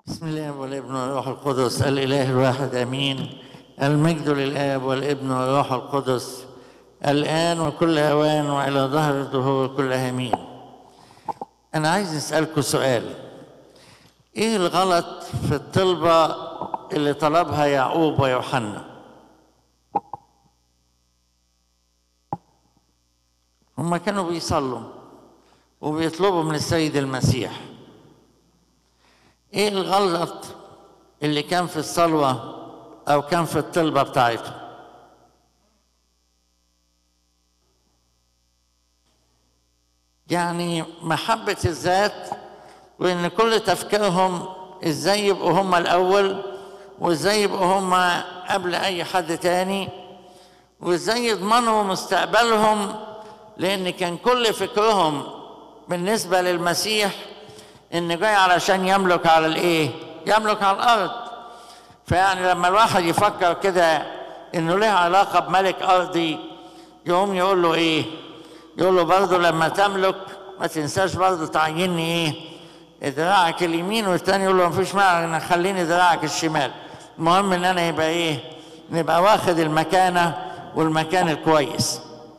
بسم الله والابن والروح القدس الاله الواحد امين المجد للاب والابن والروح القدس الان وكل اوان والى ظهر الدهور كلها امين انا عايز اسالكم سؤال ايه الغلط في الطلبه اللي طلبها يعقوب ويوحنا هما كانوا بيصلوا وبيطلبوا من السيد المسيح ايه الغلط اللي كان في الصلوة او كان في الطلبة بتاعتهم يعني محبة الذات وان كل تفكيرهم ازاي يبقوا هم الاول وازاي يبقوا هم قبل اي حد تاني وازاي يضمنوا مستقبلهم لان كان كل فكرهم بالنسبة للمسيح ان جاي علشان يملك على الايه يملك على الارض فيعني لما الواحد يفكر كده انه له علاقه بملك ارضي يقوم يقول له ايه يقول له برضه لما تملك ما تنساش برضه تعيني ايه دراعك اليمين والتاني يقول له مفيش معنى خليني دراعك الشمال المهم ان انا يبقى ايه نبقى واخد المكانه والمكان الكويس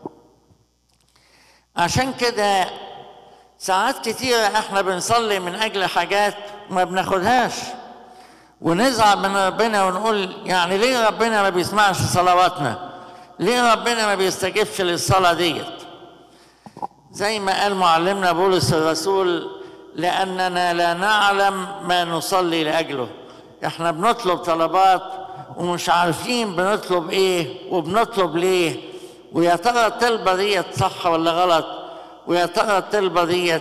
عشان كده ساعات كتيرة احنا بنصلي من أجل حاجات ما بناخدهاش ونزعل من ربنا ونقول يعني ليه ربنا ما بيسمعش صلواتنا ليه ربنا ما بيستجيبش للصلاة ديت زي ما قال معلمنا بولس الرسول لأننا لا نعلم ما نصلي لأجله احنا بنطلب طلبات ومش عارفين بنطلب ايه وبنطلب ليه ويا ترى الطلبة ديت صح ولا غلط ويا ترى الطلبه ديت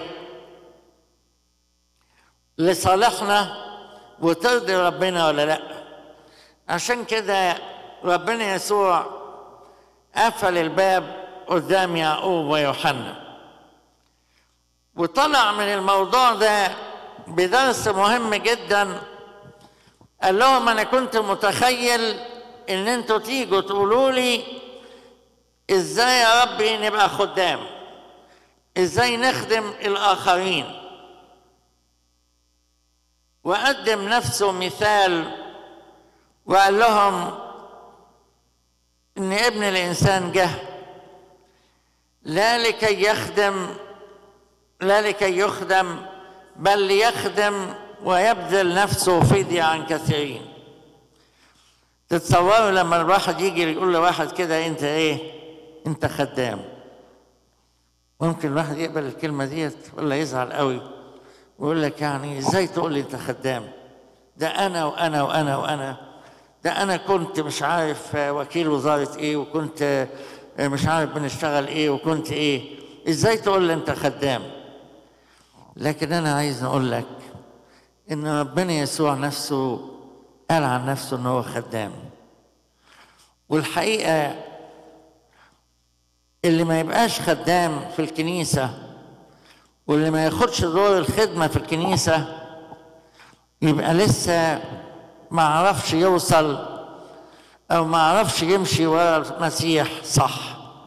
لصالحنا وترضي ربنا ولا لا عشان كده ربنا يسوع قفل الباب قدام يعقوب ويوحنا وطلع من الموضوع ده بدرس مهم جدا قال لهم انا كنت متخيل ان انتوا تيجوا تقولوا لي ازاي يا ربي نبقى خدام ازاي نخدم الاخرين وقدم نفسه مثال وقال لهم ان ابن الانسان جه لا لكي يخدم لا لكي يخدم بل ليخدم ويبذل نفسه فدية عن كثيرين تتصوروا لما الواحد يجي يقول لواحد كده انت ايه انت خدام ممكن الواحد يقبل الكلمة ديت ولا يزعل قوي ويقول لك يعني ازاي تقول لي انت خدام ده انا وانا وانا وانا ده انا كنت مش عارف وكيل وزارة ايه وكنت مش عارف بنشتغل ايه وكنت ايه ازاي تقول لي انت خدام لكن انا عايز اقول لك ان ربنا يسوع نفسه قال عن نفسه ان هو خدام والحقيقه اللي ما يبقاش خدام في الكنيسة واللي ما ياخدش دور الخدمة في الكنيسة يبقى لسه ما عرفش يوصل أو ما عرفش يمشي ورا المسيح صح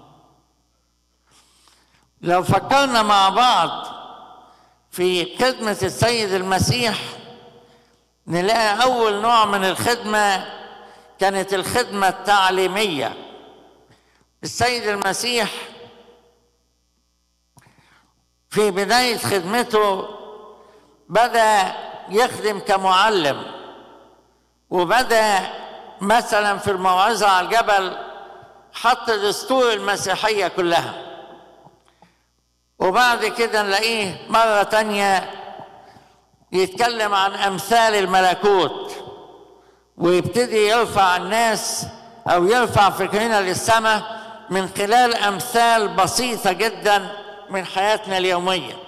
لو فكرنا مع بعض في خدمة السيد المسيح نلاقي أول نوع من الخدمة كانت الخدمة التعليمية السيد المسيح في بداية خدمته بدأ يخدم كمعلم وبدأ مثلا في الموعظة على الجبل حط دستور المسيحية كلها وبعد كده نلاقيه مرة تانية يتكلم عن أمثال الملكوت ويبتدي يرفع الناس أو يرفع فكرنا للسماء من خلال امثال بسيطه جدا من حياتنا اليوميه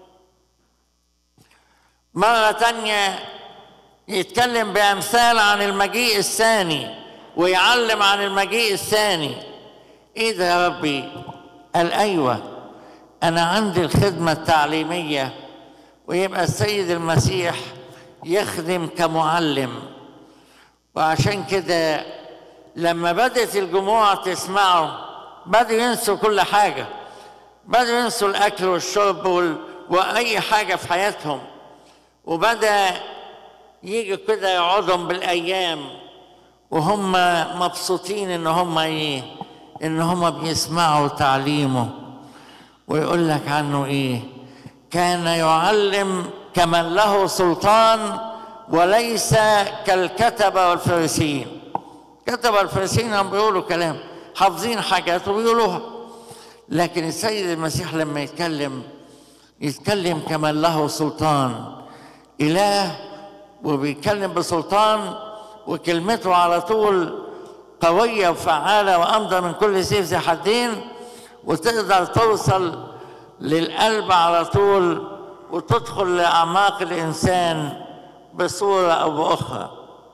مره تانيه يتكلم بامثال عن المجيء الثاني ويعلم عن المجيء الثاني ايه ده يا ربي قال ايوه انا عندي الخدمه التعليميه ويبقى السيد المسيح يخدم كمعلم وعشان كده لما بدأت الجموع تسمعه بدأوا ينسوا كل حاجة بدأوا ينسوا الأكل والشرب وال... وأي حاجة في حياتهم وبدأ يجوا كده يقعدهم بالايام وهم مبسوطين ان هم ايه ان هم بيسمعوا تعليمه ويقول لك عنه ايه كان يعلم كمن له سلطان وليس كالكتبه والفريسيين كتب الفريسيين هم بيقولوا كلام حافظين حاجات وبيقولوها لكن السيد المسيح لما يتكلم يتكلم كمن له سلطان إله وبيتكلم بسلطان وكلمته على طول قوية وفعالة وأمضى من كل سيف ذي حدين وتقدر توصل للقلب على طول وتدخل لأعماق الإنسان بصورة أو بأخرى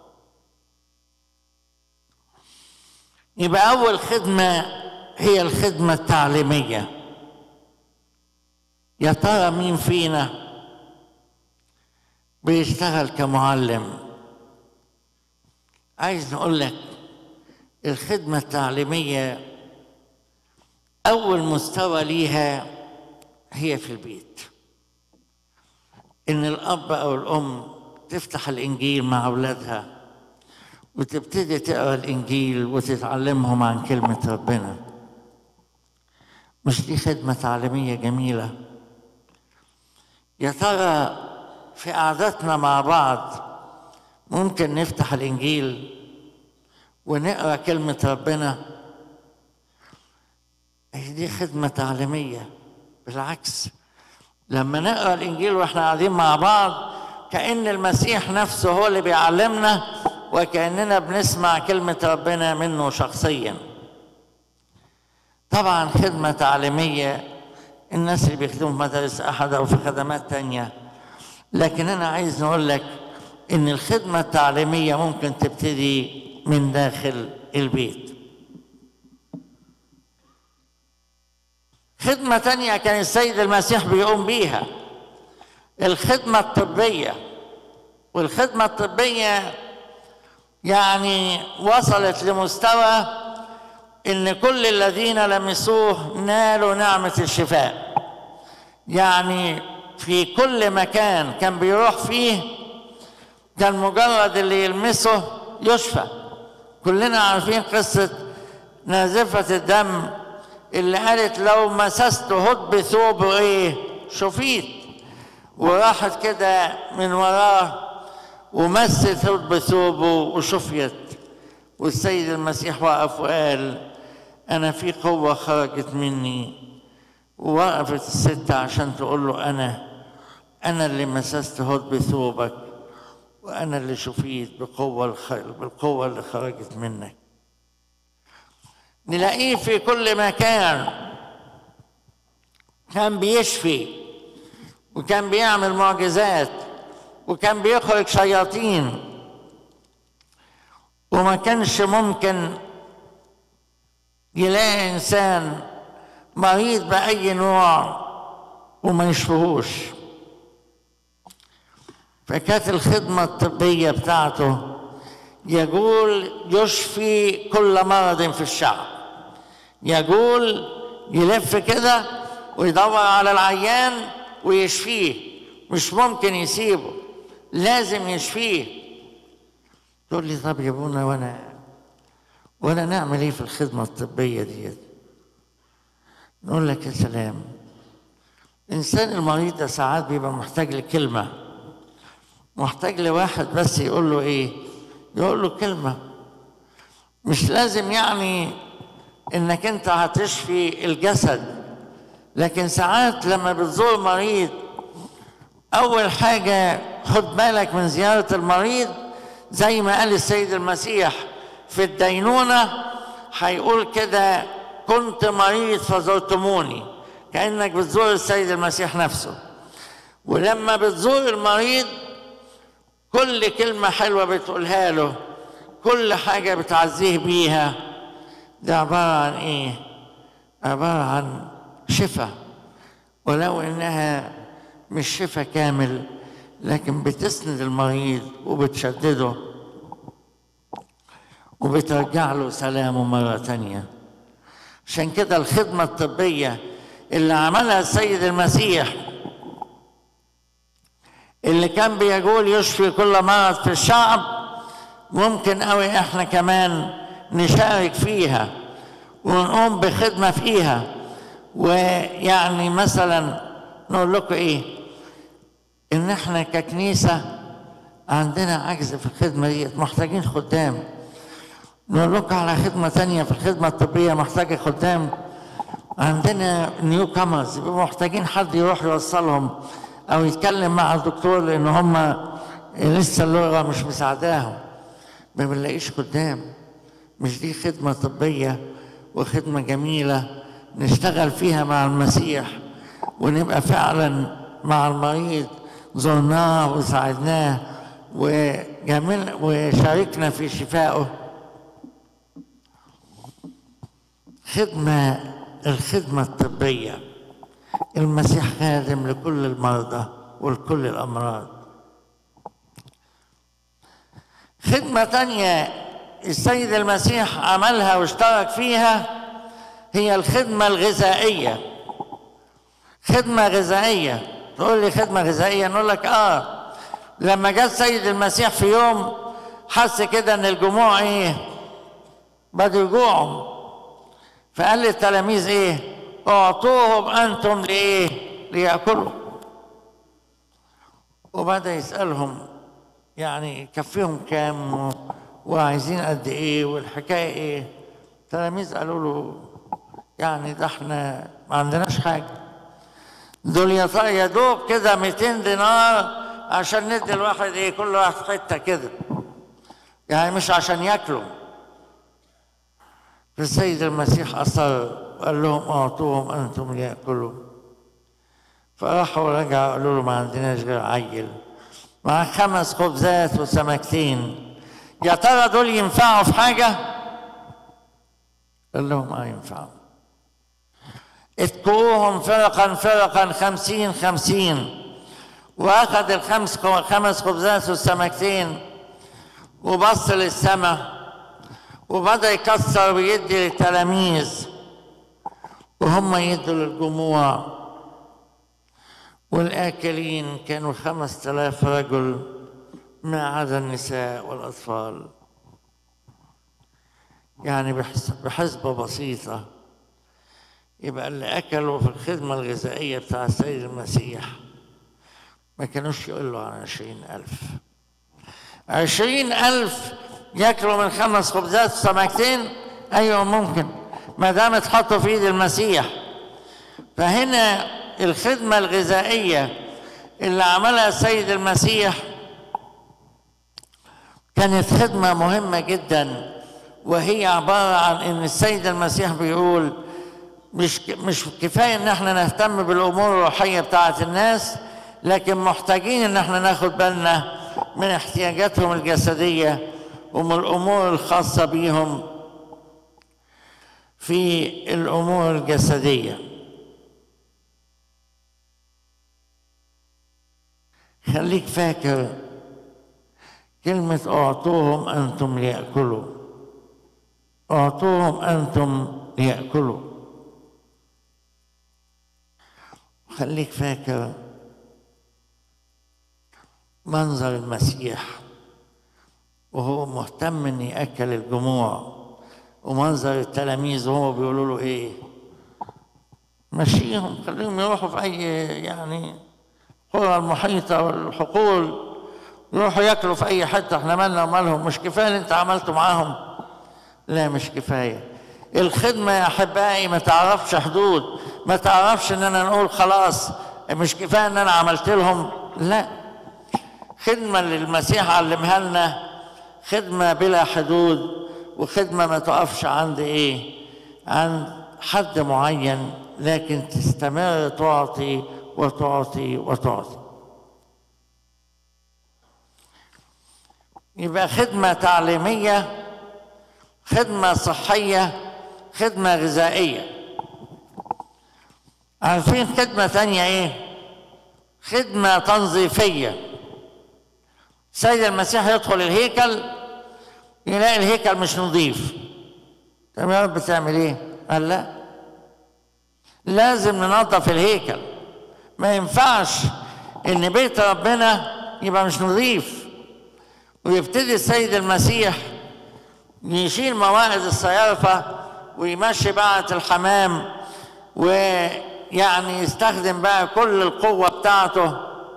يبقى أول خدمة هي الخدمة التعليمية يا ترى مين فينا بيشتغل كمعلم عايز نقول لك الخدمة التعليمية أول مستوى ليها هي في البيت إن الأب أو الأم تفتح الإنجيل مع أولادها وتبتدي تقرا الانجيل وتتعلمهم عن كلمه ربنا مش دي خدمه تعليميه جميله يا ترى في قعدتنا مع بعض ممكن نفتح الانجيل ونقرا كلمه ربنا دي خدمه تعليميه بالعكس لما نقرا الانجيل واحنا قاعدين مع بعض كان المسيح نفسه هو اللي بيعلمنا وكأننا بنسمع كلمة ربنا منه شخصيا طبعا خدمة تعليمية الناس اللي بيخدموا في مدارس أحد أو في خدمات تانية لكن أنا عايز نقول لك إن الخدمة التعليمية ممكن تبتدي من داخل البيت خدمة تانية كان السيد المسيح بيقوم بيها الخدمة الطبية والخدمة الطبية يعني وصلت لمستوى ان كل الذين لمسوه نالوا نعمه الشفاء يعني في كل مكان كان بيروح فيه كان مجرد اللي يلمسه يشفى كلنا عارفين قصه نازفه الدم اللي قالت لو مسست هد ثوبه ايه شفيت وراحت كده من وراه ومست بثوبه وشفيت والسيد المسيح وقف وقال أنا في قوة خرجت مني ووقفت الست عشان تقول له أنا أنا اللي مسست هد بثوبك وأنا اللي شفيت بقوة الخير بالقوة اللي خرجت منك نلاقيه في كل مكان كان بيشفي وكان بيعمل معجزات وكان بيخرج شياطين وما كانش ممكن يلاقي انسان مريض باي نوع وما يشفهوش فكانت الخدمه الطبيه بتاعته يقول يشفي كل مرض في الشعب يقول يلف كده ويدور على العيان ويشفيه مش ممكن يسيبه لازم يشفيه تقول لي طب يا ابونا وانا وانا نعمل ايه في الخدمه الطبيه ديت نقول لك يا سلام الانسان المريض ده ساعات بيبقى محتاج لكلمه محتاج لواحد بس يقول له ايه يقول له كلمه مش لازم يعني انك انت هتشفي الجسد لكن ساعات لما بتزور مريض اول حاجه خد بالك من زياره المريض زي ما قال السيد المسيح في الدينونه هيقول كده كنت مريض فزرتموني كانك بتزور السيد المسيح نفسه ولما بتزور المريض كل كلمه حلوه بتقولها له كل حاجه بتعزيه بيها ده عباره عن ايه عباره عن شفاء ولو انها مش شفاء كامل لكن بتسند المريض وبتشدده وبترجع له سلامه مرة تانية عشان كده الخدمة الطبية اللي عملها السيد المسيح اللي كان بيقول يشفي كل مرض في الشعب ممكن قوي احنا كمان نشارك فيها ونقوم بخدمة فيها ويعني مثلا نقول لكم ايه ان احنا ككنيسة عندنا عجز في الخدمة دي محتاجين خدام نقول لكم على خدمة تانية في الخدمة الطبية محتاجة خدام عندنا نيو كامرز بيبقوا محتاجين حد يروح يوصلهم او يتكلم مع الدكتور لان هم لسه اللغه مش مساعداهم ما بنلاقيش خدام مش دي خدمه طبيه وخدمه جميله نشتغل فيها مع المسيح ونبقى فعلا مع المريض زرناه وساعدناه وجميل وشاركنا في شفائه خدمه الخدمه الطبيه المسيح خادم لكل المرضى ولكل الأمراض خدمة تانية السيد المسيح عملها واشترك فيها هي الخدمة الغذائية خدمة غذائية تقول لي خدمة غذائية نقول لك اه لما جاء السيد المسيح في يوم حس كده ان الجموع ايه بدوا يجوعوا فقال للتلاميذ ايه اعطوهم انتم لايه لياكلوا وبدا يسالهم يعني يكفيهم كام وعايزين قد ايه والحكايه ايه التلاميذ قالوا له يعني ده احنا ما عندناش حاجه دول يا دوب كده 200 دينار عشان ندي الواحد ايه كل واحد حته كده يعني مش عشان ياكلوا السيد المسيح اصر وقال لهم اعطوهم انتم لياكلوا فراحوا رجعوا قالوا له ما عندناش غير عيل مع خمس خبزات وسمكتين يا ترى دول ينفعوا في حاجه قال لهم اه ينفعوا اتكوهم فرقا فرقا خمسين خمسين واخذ الخمس خمس خبزات والسمكتين وبص للسماء وبدا يكسر ويدي للتلاميذ وهم يدوا للجموع والآكلين كانوا خمسة آلاف رجل ما عدا النساء والأطفال يعني بحسبة بسيطة يبقى اللي أكلوا في الخدمة الغذائية بتاع السيد المسيح ما كانوش يقولوا عن عشرين ألف عشرين ألف ياكلوا من خمس خبزات وسمكتين أيوة ممكن ما دام اتحطوا في ايد المسيح فهنا الخدمه الغذائيه اللي عملها السيد المسيح كانت خدمه مهمه جدا وهي عباره عن ان السيد المسيح بيقول مش مش كفايه ان احنا نهتم بالامور الروحيه بتاعه الناس لكن محتاجين ان احنا ناخد بالنا من احتياجاتهم الجسديه ومن الامور الخاصه بيهم في الامور الجسديه خليك فاكر كلمه اعطوهم انتم لياكلوا اعطوهم انتم لياكلوا خليك فاكر منظر المسيح وهو مهتم ان ياكل الجموع ومنظر التلاميذ وهو بيقولوا له ايه مشيهم خليهم يروحوا في اي يعني القرى المحيطه والحقول يروحوا ياكلوا في اي حته احنا مالنا ومالهم مش كفايه اللي انت عملته معاهم لا مش كفايه الخدمه يا احبائي ما تعرفش حدود ما تعرفش ان انا نقول خلاص مش كفايه ان انا عملت لهم لا خدمه اللي المسيح علمها لنا خدمه بلا حدود وخدمة ما تقفش عند إيه؟ عند حد معين لكن تستمر تعطي وتعطي وتعطي يبقى خدمة تعليمية خدمة صحية خدمة غذائية عارفين خدمة تانية ايه؟ خدمة تنظيفية سيد المسيح يدخل الهيكل يلاقي الهيكل مش نظيف طب يا رب بتعمل ايه؟ قال لا لازم ننظف الهيكل ما ينفعش ان بيت ربنا يبقى مش نظيف ويبتدي السيد المسيح يشيل موائد الصيارفة ويمشي بعة الحمام ويعني يستخدم بقى كل القوة بتاعته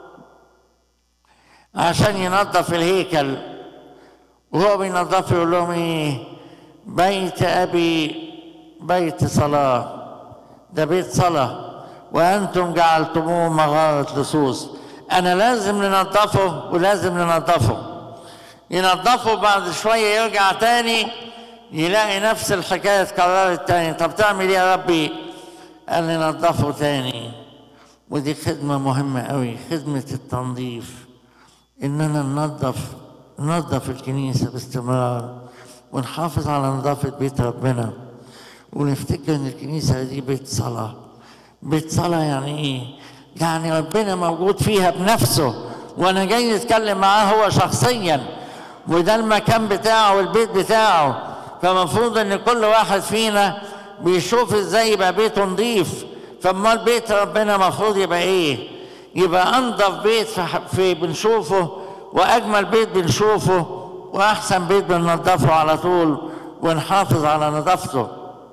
عشان ينظف الهيكل وهو بينظفه يقول لهم ايه بيت ابي بيت صلاه ده بيت صلاه وانتم جعلتموه مغاره لصوص انا لازم ننظفه ولازم ننظفه ينظفه بعد شويه يرجع تاني يلاقي نفس الحكايه اتكررت تاني طب تعمل ايه يا ربي قال لي نظفه تاني ودي خدمه مهمه قوي خدمه التنظيف اننا ننظف ننظف الكنيسه باستمرار ونحافظ على نظافه بيت ربنا ونفتكر ان الكنيسه دي بيت صلاه بيت صلاه يعني ايه يعني ربنا موجود فيها بنفسه وانا جاي اتكلم معاه هو شخصيا وده المكان بتاعه والبيت بتاعه فمفروض ان كل واحد فينا بيشوف ازاي يبقى بيته نظيف فامال بيت ربنا مفروض يبقى ايه يبقى انضف بيت في, في بنشوفه واجمل بيت بنشوفه واحسن بيت بننضفه على طول ونحافظ على نظافته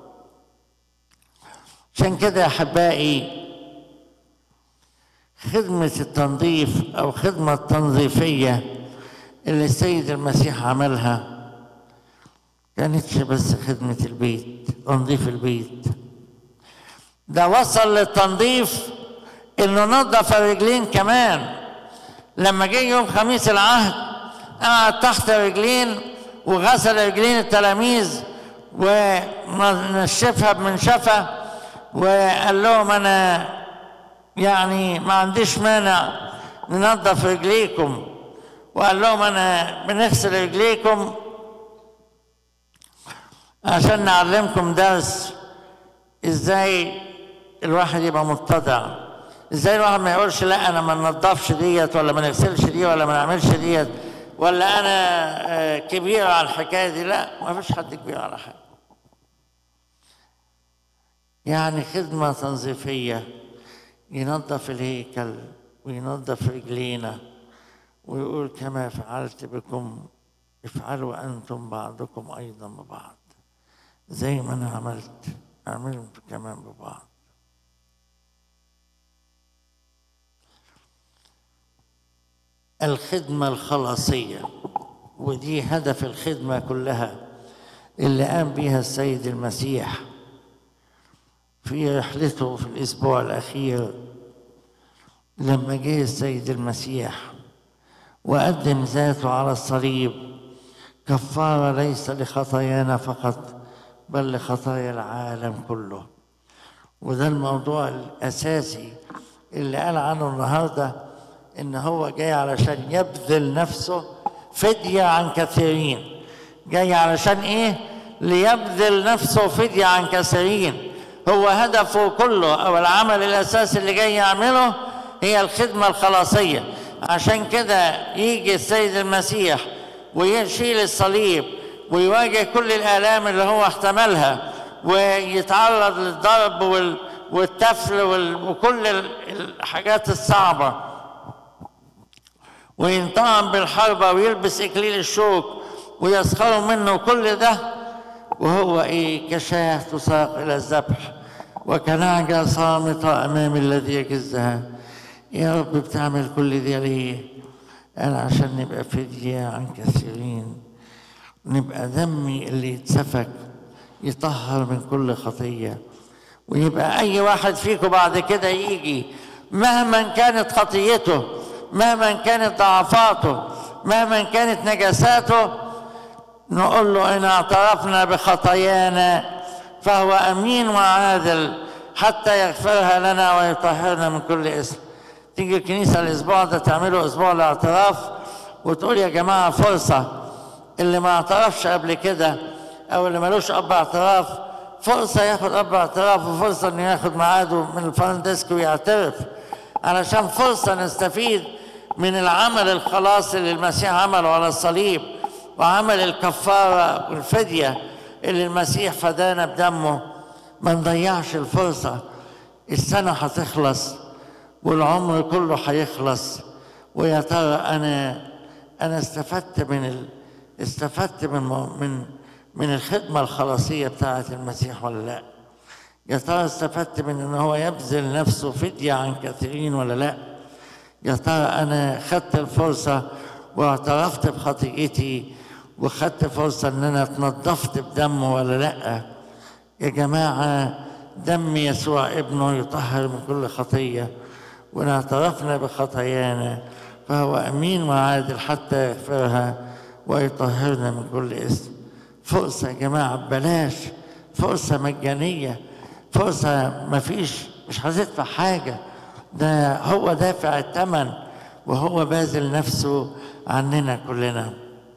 عشان كده يا احبائي خدمة التنظيف أو خدمة تنظيفية اللي السيد المسيح عملها كانتش بس خدمة البيت تنظيف البيت ده وصل للتنظيف انه نظف الرجلين كمان لما جه يوم خميس العهد قعد تحت رجلين وغسل رجلين التلاميذ ونشفها بمنشفة وقال لهم انا يعني ما عنديش مانع ننظف رجليكم وقال لهم انا بنغسل رجليكم عشان نعلمكم درس ازاي الواحد يبقى متضع ازاي الواحد ما يقولش لا انا ما ننضفش ديت ولا ما نغسلش دي ولا ما نعملش ديت ولا انا كبير على الحكايه دي لا ما فيش حد كبير على حاجه يعني خدمه تنظيفيه ينظف الهيكل وينظف رجلينا ويقول كما فعلت بكم افعلوا انتم بعضكم ايضا ببعض زي ما انا عملت اعملوا كمان ببعض الخدمة الخلاصية ودي هدف الخدمة كلها اللي قام بها السيد المسيح في رحلته في الأسبوع الأخير لما جه السيد المسيح وقدم ذاته على الصليب كفارة ليس لخطايانا فقط بل لخطايا العالم كله وده الموضوع الأساسي اللي قال عنه النهارده ان هو جاي علشان يبذل نفسه فدية عن كثيرين جاي علشان ايه ليبذل نفسه فدية عن كثيرين هو هدفه كله او العمل الاساسي اللي جاي يعمله هي الخدمة الخلاصية عشان كده يجي السيد المسيح ويشيل الصليب ويواجه كل الآلام اللي هو احتملها ويتعرض للضرب وال والتفل وكل الحاجات الصعبه وينطعم بالحربة ويلبس إكليل الشوك ويسخروا منه كل ده وهو إيه كشاة تساق إلى الذبح وكنعجة صامتة أمام الذي يجزها يا رب بتعمل كل دي ليه؟ قال عشان نبقى فدية عن كثيرين نبقى دمي اللي يتسفك يطهر من كل خطية ويبقى أي واحد فيكم بعد كده يجي مهما كانت خطيته مهما كانت ضعفاته مهما كانت نجاساته نقول له إن اعترفنا بخطايانا فهو أمين وعادل حتى يغفرها لنا ويطهرنا من كل اسم تيجي الكنيسة الأسبوع ده تعملوا أسبوع الاعتراف وتقول يا جماعة فرصة اللي ما اعترفش قبل كده أو اللي ملوش أب اعتراف فرصة ياخد أب اعتراف وفرصة إنه ياخد ميعاده من الفرندسك ويعترف علشان فرصة نستفيد من العمل الخلاصي اللي المسيح عمله على الصليب وعمل الكفارة والفدية اللي المسيح فدانا بدمه ما نضيعش الفرصة السنة هتخلص والعمر كله هيخلص ويا ترى انا انا استفدت من ال... استفدت من من من الخدمه الخلاصيه بتاعه المسيح ولا لا يا ترى استفدت من ان هو يبذل نفسه فديه عن كثيرين ولا لا يا ترى انا خدت الفرصه واعترفت بخطيئتي وخدت فرصه ان انا اتنضفت بدمه ولا لا يا جماعه دم يسوع ابنه يطهر من كل خطيه وان اعترفنا بخطايانا فهو امين وعادل حتى يغفرها ويطهرنا من كل اسم فرصه يا جماعه ببلاش فرصه مجانيه فرصه ما فيش مش هتدفع حاجه ده هو دافع الثمن وهو باذل نفسه عننا كلنا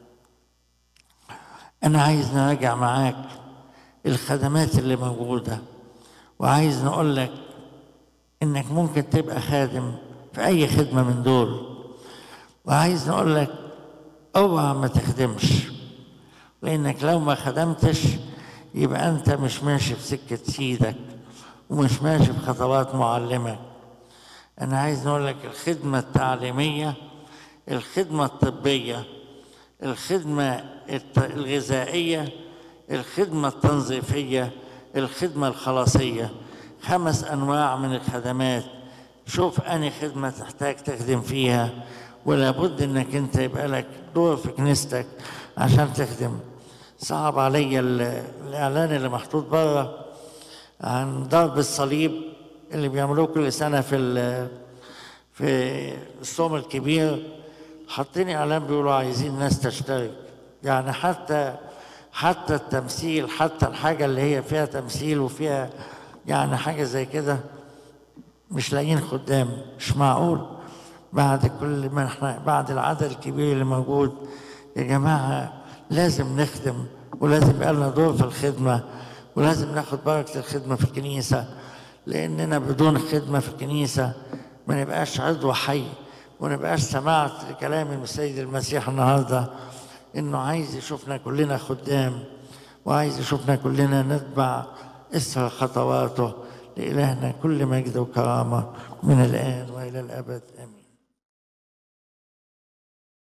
انا عايز نراجع معاك الخدمات اللي موجوده وعايز نقول لك انك ممكن تبقى خادم في اي خدمه من دول وعايز نقول لك اوعى ما تخدمش لانك لو ما خدمتش يبقى انت مش ماشي في سكه سيدك ومش ماشي في خطوات معلمك انا عايز نقول لك الخدمه التعليميه الخدمه الطبيه الخدمه الغذائيه الخدمه التنظيفيه الخدمه الخلاصيه خمس انواع من الخدمات شوف اني خدمه تحتاج تخدم فيها ولا بد انك انت يبقى لك دور في كنيستك عشان تخدم صعب عليا الاعلان اللي محطوط بره عن ضرب الصليب اللي بيعملوه كل سنه في في الصوم الكبير حاطين اعلان بيقولوا عايزين ناس تشترك يعني حتى حتى التمثيل حتى الحاجه اللي هي فيها تمثيل وفيها يعني حاجه زي كده مش لاقيين خدام مش معقول بعد كل ما احنا بعد العدد الكبير اللي موجود يا جماعه لازم نخدم ولازم يبقى لنا دور في الخدمه ولازم ناخد بركه الخدمه في الكنيسه لاننا بدون خدمه في الكنيسه ما نبقاش عضو حي وما نبقاش سمعت لكلام السيد المسيح النهارده انه عايز يشوفنا كلنا خدام وعايز يشوفنا كلنا نتبع اثر خطواته لإلهنا كل مجد وكرامة من الآن وإلى الأبد آمين